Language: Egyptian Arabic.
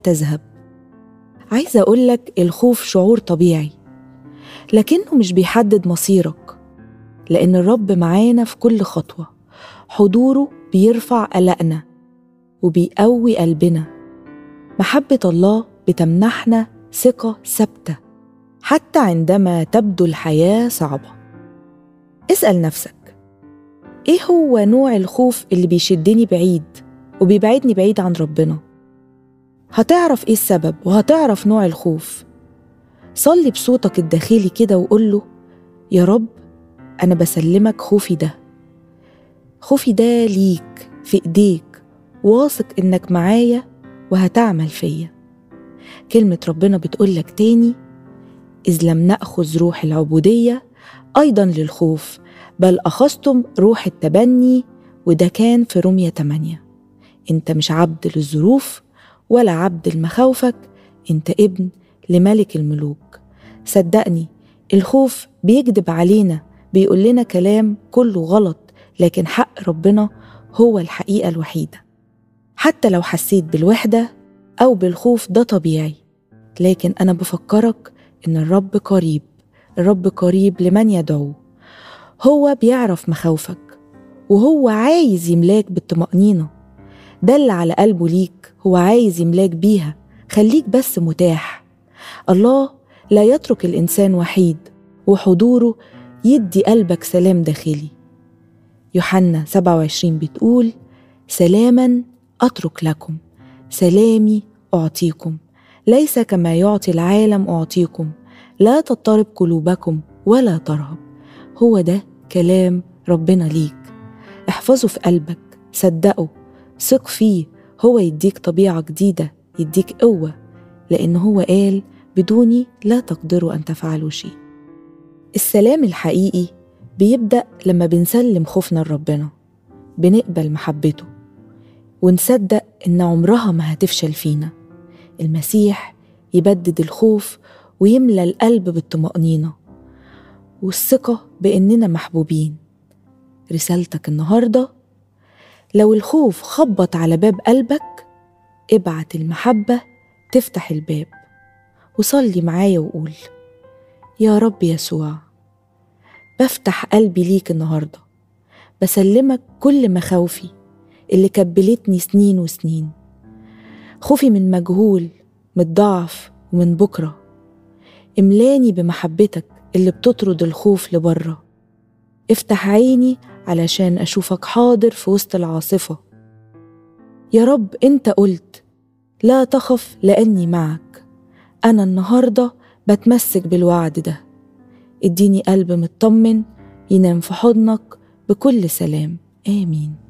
تذهب عايزة أقولك الخوف شعور طبيعي لكنه مش بيحدد مصيرك لأن الرب معانا في كل خطوة حضوره بيرفع قلقنا وبيقوي قلبنا محبة الله بتمنحنا ثقة ثابتة حتى عندما تبدو الحياة صعبة اسأل نفسك إيه هو نوع الخوف اللي بيشدني بعيد وبيبعدني بعيد عن ربنا هتعرف إيه السبب وهتعرف نوع الخوف صلي بصوتك الداخلي كده وقول له يا رب أنا بسلمك خوفي ده خوفي ده ليك في إيديك واثق إنك معايا وهتعمل فيا كلمة ربنا بتقولك تاني إذ لم نأخذ روح العبودية أيضا للخوف بل أخذتم روح التبني وده كان في رومية 8 أنت مش عبد للظروف ولا عبد لمخاوفك أنت ابن لملك الملوك صدقني الخوف بيكذب علينا بيقول لنا كلام كله غلط لكن حق ربنا هو الحقيقة الوحيدة حتى لو حسيت بالوحدة أو بالخوف ده طبيعي لكن أنا بفكرك إن الرب قريب الرب قريب لمن يدعوه هو بيعرف مخاوفك وهو عايز يملاك بالطمأنينة ده اللي على قلبه ليك هو عايز يملاك بيها خليك بس متاح الله لا يترك الإنسان وحيد وحضوره يدي قلبك سلام داخلي يوحنا 27 بتقول سلاما أترك لكم سلامي أعطيكم ليس كما يعطي العالم أعطيكم لا تضطرب قلوبكم ولا ترهب هو ده كلام ربنا ليك احفظه في قلبك صدقه ثق فيه هو يديك طبيعة جديدة يديك قوة لأن هو قال بدوني لا تقدروا أن تفعلوا شيء السلام الحقيقي بيبدأ لما بنسلم خوفنا لربنا بنقبل محبته ونصدق إن عمرها ما هتفشل فينا المسيح يبدد الخوف ويملى القلب بالطمأنينة والثقة بإننا محبوبين رسالتك النهاردة لو الخوف خبط على باب قلبك ابعت المحبة تفتح الباب وصلي معايا وقول يا رب يسوع بفتح قلبي ليك النهارده بسلمك كل مخاوفي اللي كبلتني سنين وسنين خوفي من مجهول من الضعف ومن بكرة املاني بمحبتك اللي بتطرد الخوف لبره افتح عيني علشان أشوفك حاضر في وسط العاصفة يا رب أنت قلت لا تخف لأني معك أنا النهاردة بتمسك بالوعد ده اديني قلب مطمن ينام في حضنك بكل سلام آمين